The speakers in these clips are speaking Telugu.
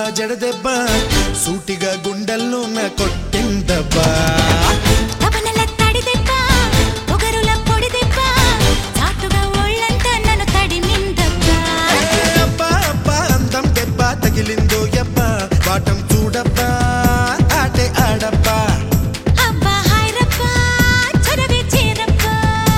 జడదెబ్బ సూటిగా గుండెల్లో నా కొట్టిందబ్బా తపనల తడి దెబ్బ పొగరుల పొడి దెబ్బ చాటుగా ఒళ్ళంతా నన్ను తడిమిందబ్బా ఏ అబ్బా అబ్బా అందం దెబ్బ తగిలిందో ఎబ్బా వాటం చూడబ్బా ఆటే ఆడబ్బా అబ్బా హాయ్ రబ్బా చొరవే చేరబ్బా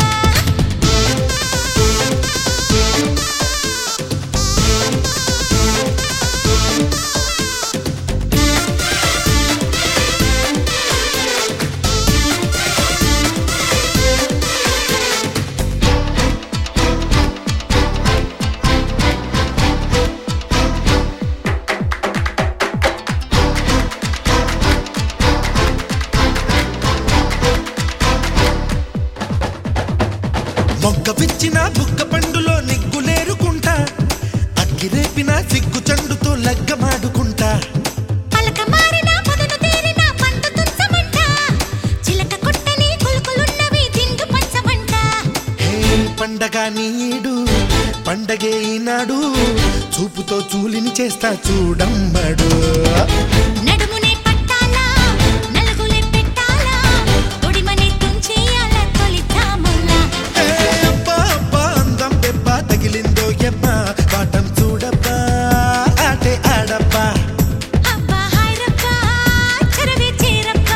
మొక్క విచ్చిన బుక్క పండులో నిగ్గులేరుకుంటా అగ్గిరేపిన సిగ్గు చండుతో లగ్గమాడుకుంటా పలక మారిన పొదను తీరిన పంట తుంచమంట చిలక కొట్టని కులుకులున్నవి దిండు పంచమంట హే పండగ నీడు పండగే ఈనాడు చూపుతో చూలిని చేస్తా చూడమ్మడు నడుమునే పట్టాలా నలుగులే పెట్టాలా తొడిమని తుంచేయాల తొలి తాముల్లా ఏ అబ్బా అబ్బా అందం దెబ్బ తగిలిందో ఎబ్బా వాటం చూడబ్బా ఆటే ఆడబ్బా అబ్బా హాయ్ రబ్బా చొరవే చేరబ్బా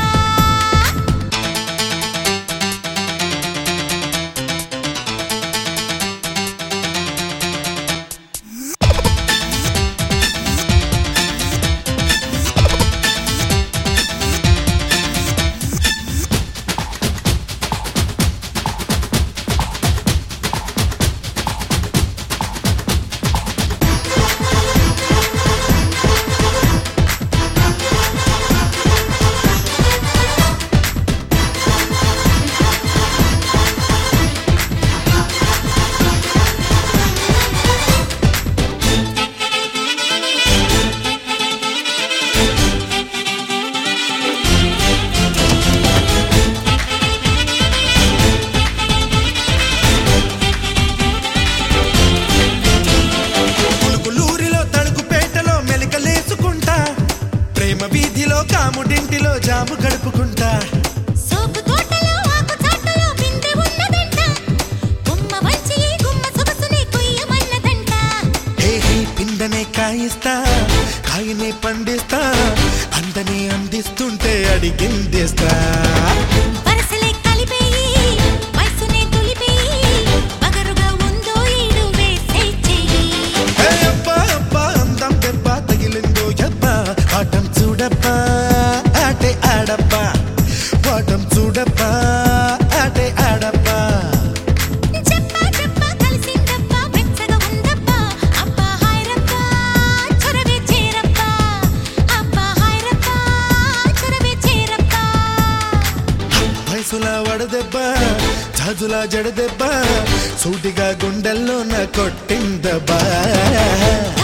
పులుకులూరిలో తలుకుపేటలో మెలికలేసుకుంటా ప్రేమ వీధిలో కాముడింటిలో జాము గడుపుకుంటా సోపు తోటలో ఆకు చాటులో బిందె ఉన్నదంట గుమ్మ వంచి ఈ గుమ్మ సొగసుని కొయ్యమన్నదంట హే హే పిందనే కాయిస్తా కాయనే పండిస్తా అందనే అందిస్తుంటే అడిగిందేస్తా వరసలే కలిపేయి వయసునే తులిపేయి పగరుగా ఉందో ఈడు వేసే చెయ్యి హే అబ్బా అబ్బా అందం దెబ్బ తగిలిందో ఎబ్బా ఆటం చూడబ్బా ఆటే ఆడబ్బా వాటం చూడబ్బా ఆటే ఆడబ్బా చెప్పా చెప్పా కలిసిందబ్బా వెచ్చగా ఉందబ్బా అబ్బా హాయ్ రబ్బా చొరవే చేరబ్బా అబ్బా హాయ్ రబ్బా చొరవే చేరబ్బా వయసులా వడదెబ్బ జాజులా జడదెబ్బ సూటిగా గుండెల్లో నా కొట్టిందబ్బా